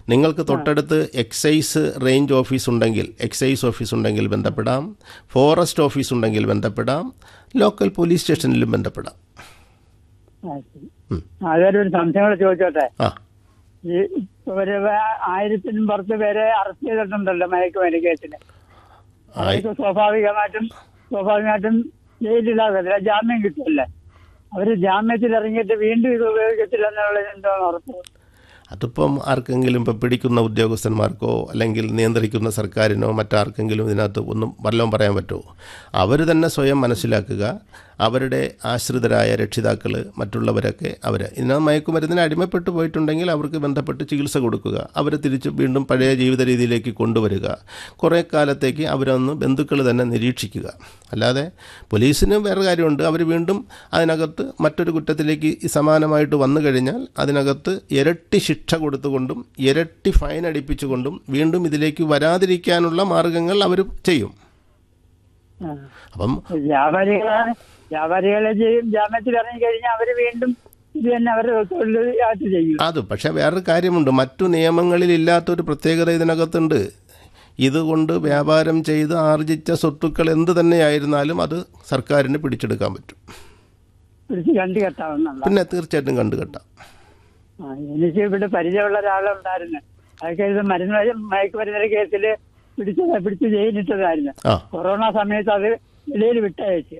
നിങ്ങൾക്ക് തൊട്ടടുത്ത് excise range office ഉണ്ടെങ്കിൽ എക്സൈസ് ഓഫീസ് ഉണ്ടെങ്കിൽ ബന്ധപ്പെടാം ഫോറസ്റ്റ് ഓഫീസ് ഉണ്ടെങ്കിൽ ബന്ധപ്പെടാം ലോക്കൽ പോലീസ് സ്റ്റേഷനിലും ബന്ധപ്പെടാം ആ, ശരി. അതൊരു ഒരു സംശയം കൂടെ ചോദിച്ചോട്ടെ ആ ഈ ഒരു വേ- ആയിരത്തിനും പുറത്ത് പേരെ അറസ്റ്റ് ചെയ്തിട്ടുണ്ടല്ലോ മയക്കുമരുന്ന് കേസിന് ആയി അവർക്ക് സ്വാഭാവികമായിട്ടും സ്വാഭാവികമായിട്ടും ജയിലിലാകത്തില്ല ജാമ്യം കിട്ടില്ല അവര് ജാമ്യത്തിൽ ഇറങ്ങിയിട്ട് വീണ്ടും ഇത് ഉപയോഗിക്കത്തില്ല എന്നുള്ളത് എന്താണ് ഉറപ്പ് അതിപ്പം ആർക്കെങ്കിലും ഇപ്പം പിടിക്കുന്ന ഉദ്യോഗസ്ഥന്മാർക്കോ അല്ലെങ്കിൽ നിയന്ത്രിക്കുന്ന സർക്കാരിനോ മറ്റാർക്കെങ്കിലും ഇതിനകത്ത് ഒന്നും വല്ലതും പറയാൻ പറ്റുമോ അവർ തന്നെ സ്വയം മനസ്സിലാക്കുക അവരുടെ ആശ്രിതരായ രക്ഷിതാക്കൾ മറ്റുള്ളവരൊക്കെ അവർ ഇതിനകത്ത് മയക്കുമരുന്നിന് അടിമപ്പെട്ടു പോയിട്ടുണ്ടെങ്കിൽ അവർക്ക് ബന്ധപ്പെട്ട് ചികിത്സ കൊടുക്കുക അവരെ തിരിച്ച് വീണ്ടും പഴയ ജീവിത രീതിയിലേക്ക് കൊണ്ടുവരിക കുറേ കാലത്തേക്ക് അവരൊന്ന് ബന്ധുക്കൾ തന്നെ നിരീക്ഷിക്കുക അല്ലാതെ പോലീസിന് വേറെ കാര്യമുണ്ട് അവർ വീണ്ടും അതിനകത്ത് മറ്റൊരു കുറ്റത്തിലേക്ക് ഈ സമാനമായിട്ട് വന്നു കഴിഞ്ഞാൽ അതിനകത്ത് ഇരട്ടി ശിക്ഷ കൊടുത്തുകൊണ്ടും ഇരട്ടി ഫൈൻ അടിപ്പിച്ചുകൊണ്ടും വീണ്ടും ഇതിലേക്ക് വരാതിരിക്കാനുള്ള മാർഗങ്ങൾ അവർ ചെയ്യും ആ. അപ്പം വ്യാപാരികളാണ് വ്യാപാരികളെ ചെയ്യും ജാമ്യത്തിൽ ഇറങ്ങി കഴിഞ്ഞാൽ അവര് വീണ്ടും ഇത് തന്നെ അവരുടെ തൊഴിലായിട്ട് ചെയ്യും അത് പക്ഷേ വേറൊരു കാര്യമുണ്ട് മറ്റു നിയമങ്ങളിൽ ഇല്ലാത്തൊരു പ്രത്യേകത ഇതിനകത്തുണ്ട് ഇതുകൊണ്ട് വ്യാപാരം ചെയ്ത് ആർജിച്ച സ്വത്തുക്കൾ എന്ത് തന്നെയായിരുന്നാലും അത് സർക്കാരിന് പിടിച്ചെടുക്കാൻ പറ്റും പിടിച്ച് കണ്ടു കെട്ടാവുന്നുള്ള പിന്നെ തീർച്ചയായിട്ടും കണ്ടുകെട്ടാം ആ, എനിക്ക് ഇവിടെ പരിചയമുള്ള ഒരാളുണ്ടായിരുന്നു അതൊക്കെ ഇത് മരുന്ന് വഴി മയക്കുമരുന്നിന്റെ കേസിൽ പിടിച്ച് പിടിച്ച് ജയിലിട്ടതായിരുന്നു ആ കൊറോണ സമയത്ത് അത് വെളിയിൽ വിട്ടയച്ച്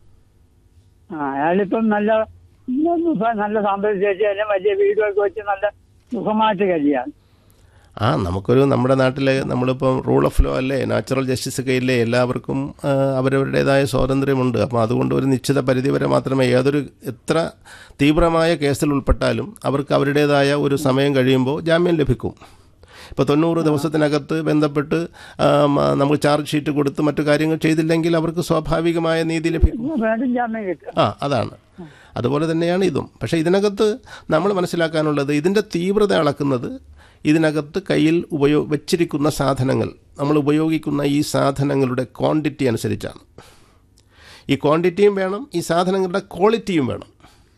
ആ അയാളിപ്പം നല്ല നല്ല- നല്ല സാമ്പത്തിക ശേഷി തന്നെ വലിയ വീടുമൊക്കെ വെച്ച് നല്ല സുഖമായിട്ട് കഴിയാണ് ആ നമുക്കൊരു നമ്മുടെ നാട്ടിലെ നമ്മളിപ്പം റൂൾ ഓഫ് ലോ അല്ലേ നാച്ചുറൽ ജസ്റ്റിസ് ഒക്കെ ഇല്ലേ എല്ലാവർക്കും ആ, അവരവരുടേതായ സ്വാതന്ത്ര്യമുണ്ട് അപ്പോൾ അതുകൊണ്ട് ഒരു നിശ്ചിത പരിധി വരെ മാത്രമേ ഏതൊരു എത്ര തീവ്രമായ കേസിൽ ഉൾപ്പെട്ടാലും അവർക്ക് അവരുടേതായ ഒരു സമയം കഴിയുമ്പോൾ ജാമ്യം ലഭിക്കും ഇപ്പോൾ തൊണ്ണൂറ് ദിവസത്തിനകത്ത് ബന്ധപ്പെട്ട് ആ, മ- നമുക്ക് ചാർജ് ഷീറ്റ് കൊടുത്ത് മറ്റു കാര്യങ്ങൾ ചെയ്തില്ലെങ്കിൽ അവർക്ക് സ്വാഭാവികമായ നീതി ലഭിക്കും വീണ്ടും ജാമ്യം കിട്ടും ആ അതാണ് അതുപോലെ തന്നെയാണ് ഇതും പക്ഷേ ഇതിനകത്ത് നമ്മൾ മനസ്സിലാക്കാനുള്ളത് ഇതിൻ്റെ തീവ്രത അളക്കുന്നത് ഇതിനകത്ത് കയ്യിൽ ഉപയോ വെച്ചിരിക്കുന്ന സാധനങ്ങൾ നമ്മൾ ഉപയോഗിക്കുന്ന ഈ സാധനങ്ങളുടെ ക്വാണ്ടിറ്റി അനുസരിച്ചാണ് ഈ ക്വാണ്ടിറ്റിയും വേണം ഈ സാധനങ്ങളുടെ ക്വാളിറ്റിയും വേണം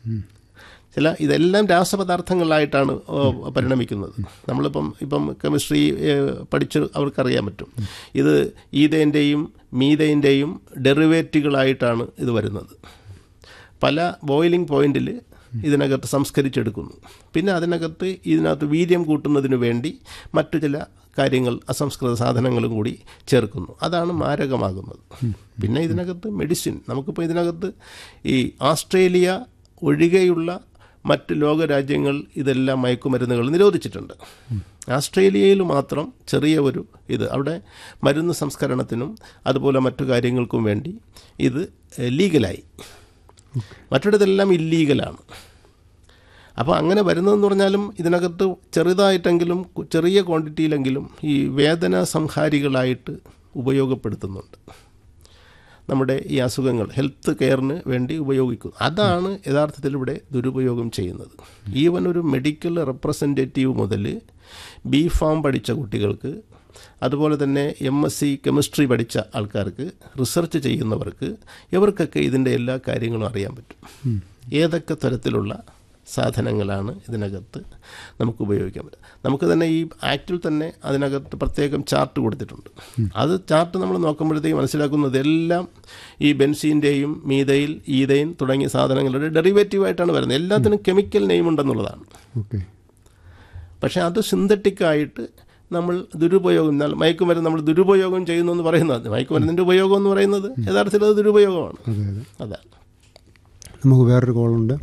ചില ഇതെല്ലാം രാസപദാർത്ഥങ്ങളായിട്ടാണ് ഓ, പരിണമിക്കുന്നത് നമ്മളിപ്പം ഇപ്പം കെമിസ്ട്രി ഏഹ്, പഠിച്ച് അവർക്കറിയാൻ പറ്റും ഇത് ഈതേൻ്റെയും മീതേൻ്റെയും ഡെറിവേറ്റുകളായിട്ടാണ് ഇത് വരുന്നത് പല ബോയിലിംഗ് പോയിന്റിൽ ഇതിനകത്ത് സംസ്കരിച്ചെടുക്കുന്നു പിന്നെ അതിനകത്ത് ഇതിനകത്ത് വീര്യം കൂട്ടുന്നതിന് വേണ്ടി മറ്റു ചില കാര്യങ്ങൾ അസംസ്കൃത സാധനങ്ങളും കൂടി ചേർക്കുന്നു അതാണ് മാരകമാകുന്നത് പിന്നെ ഇതിനകത്ത് മെഡിസിൻ നമുക്കിപ്പോൾ ഇതിനകത്ത് ഈ ആസ്ട്രേലിയ ഒഴികെയുള്ള മറ്റ് ലോകരാജ്യങ്ങൾ ഇതെല്ലാം മയക്കുമരുന്നുകൾ നിരോധിച്ചിട്ടുണ്ട് ആസ്ട്രേലിയയിൽ മാത്രം ചെറിയ ഒരു ഇത് അവിടെ മരുന്ന് സംസ്കരണത്തിനും അതുപോലെ മറ്റു കാര്യങ്ങൾക്കും വേണ്ടി ഇത് ഏഹ്, ലീഗലായി മറ്റിടത്തെല്ലാം ഇല്ലീഗലാണ് അപ്പോൾ അങ്ങനെ വരുന്നതെന്ന് പറഞ്ഞാലും ഇതിനകത്ത് ചെറുതായിട്ടെങ്കിലും കു- ചെറിയ ക്വാണ്ടിറ്റിയിലെങ്കിലും ഈ വേദന സംഹാരികളായിട്ട് ഉപയോഗപ്പെടുത്തുന്നുണ്ട് നമ്മുടെ ഈ അസുഖങ്ങൾ ഹെൽത്ത് കെയറിന് വേണ്ടി ഉപയോഗിക്കുന്നു അതാണ് യഥാർത്ഥത്തിൽ ഇവിടെ ദുരുപയോഗം ചെയ്യുന്നത് ഈവൻ ഒരു മെഡിക്കൽ റെപ്രസെൻറ്റേറ്റീവ് മുതൽ ബി ഫാം പഠിച്ച കുട്ടികൾക്ക് അതുപോലെ തന്നെ എം എസ് സി കെമിസ്ട്രി പഠിച്ച ആൾക്കാർക്ക് റിസർച്ച് ചെയ്യുന്നവർക്ക് ഇവർക്കൊക്കെ ഇതിൻ്റെ എല്ലാ കാര്യങ്ങളും അറിയാൻ പറ്റും ഏതൊക്കെ തരത്തിലുള്ള സാധനങ്ങളാണ് ഇതിനകത്ത് നമുക്ക് ഉപയോഗിക്കാൻ പറ്റുക നമുക്ക് തന്നെ ഈ ആക്റ്റിൽ തന്നെ അതിനകത്ത് പ്രത്യേകം ചാർട്ട് കൊടുത്തിട്ടുണ്ട് അത് ചാർട്ട് നമ്മൾ നോക്കുമ്പോഴത്തേക്ക് മനസ്സിലാക്കുന്നത് എല്ലാം ഈ ബെൻസീൻ്റെയും മീതയിൽ ഈതയിൽ തുടങ്ങിയ സാധനങ്ങളുടെ ഡെറിവേറ്റീവായിട്ടാണ് വരുന്നത് എല്ലാത്തിനും കെമിക്കൽ നെയിം ഉണ്ടെന്നുള്ളതാണ് ഓക്കെ പക്ഷേ അത് സിന്തറ്റിക്കായിട്ട് നമ്മൾ ദുരുപയോഗം എന്നാൽ മയക്കുമരുന്ന് നമ്മൾ ദുരുപയോഗം ചെയ്യുന്നു എന്ന് പറയുന്നത് മയക്കുമരുന്നിൻ്റെ ഉപയോഗം എന്ന് പറയുന്നത് യഥാർത്ഥത്തിൽ അത് ദുരുപയോഗമാണ് അതെ അതെ അതാണ് നമുക്ക് വേറൊരു കോളുണ്ട്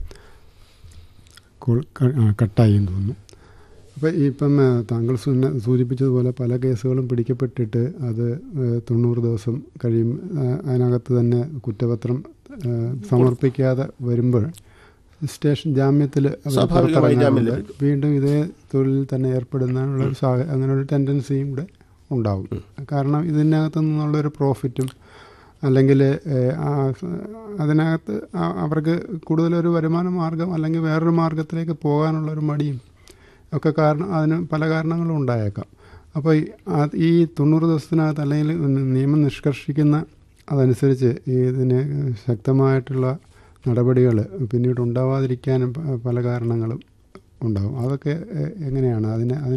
കോൾ ക- ആ, കട്ടായി എന്ന് തോന്നുന്നു അപ്പോൾ ഇപ്പം ആ, താങ്കൾ സുന്ന- സൂചിപ്പിച്ചതുപോലെ പല കേസുകളും പിടിക്കപ്പെട്ടിട്ട് അത് ആ, തൊണ്ണൂറ് ദിവസം കഴിയും ആ, അതിനകത്ത് തന്നെ കുറ്റപത്രം ആ, സമർപ്പിക്കാതെ വരുമ്പോൾ സ്റ്റേഷൻ ജാമ്യത്തിൽ അവർ സ്വാഭാവികമായി ജാമ്യം പുറത്തിറങ്ങാറുണ്ട്. വീണ്ടും ഇതേ തൊഴിലിൽ തന്നെ ഏർപ്പെടുന്നതിനുള്ള ഒരു സാഹ അങ്ങനെ ഒരു ടെൻഡൻസിയും കൂടെ ഉണ്ടാവും കാരണം ഇതിനകത്തു നിന്നുള്ളൊരു പ്രോഫിറ്റും അല്ലെങ്കിൽ ഏഹ്, ആ സ- അതിനകത്ത് ആ- അവർക്ക് കൂടുതലൊരു വരുമാന മാർഗം അല്ലെങ്കിൽ വേറൊരു മാർഗത്തിലേക്ക് പോകാനുള്ള ഒരു മടിയും ഒക്കെ കാരണം അതിന് പല കാരണങ്ങളും ഉണ്ടായേക്കാം അപ്പോൾ ഈ ആ- ഈ തൊണ്ണൂറ് ദിവസത്തിനകത്ത് അല്ലെങ്കിൽ നിയമം നിഷ്കർഷിക്കുന്ന അതനുസരിച്ച് ഇതിന് ശക്തമായിട്ടുള്ള നടപടികൾ പിന്നീട് ഉണ്ടാവാതിരിക്കാനും പ- പല കാരണങ്ങളും ഉണ്ടാകും അതൊക്കെ എ- എങ്ങനെയാണ് അതിന് അതിന്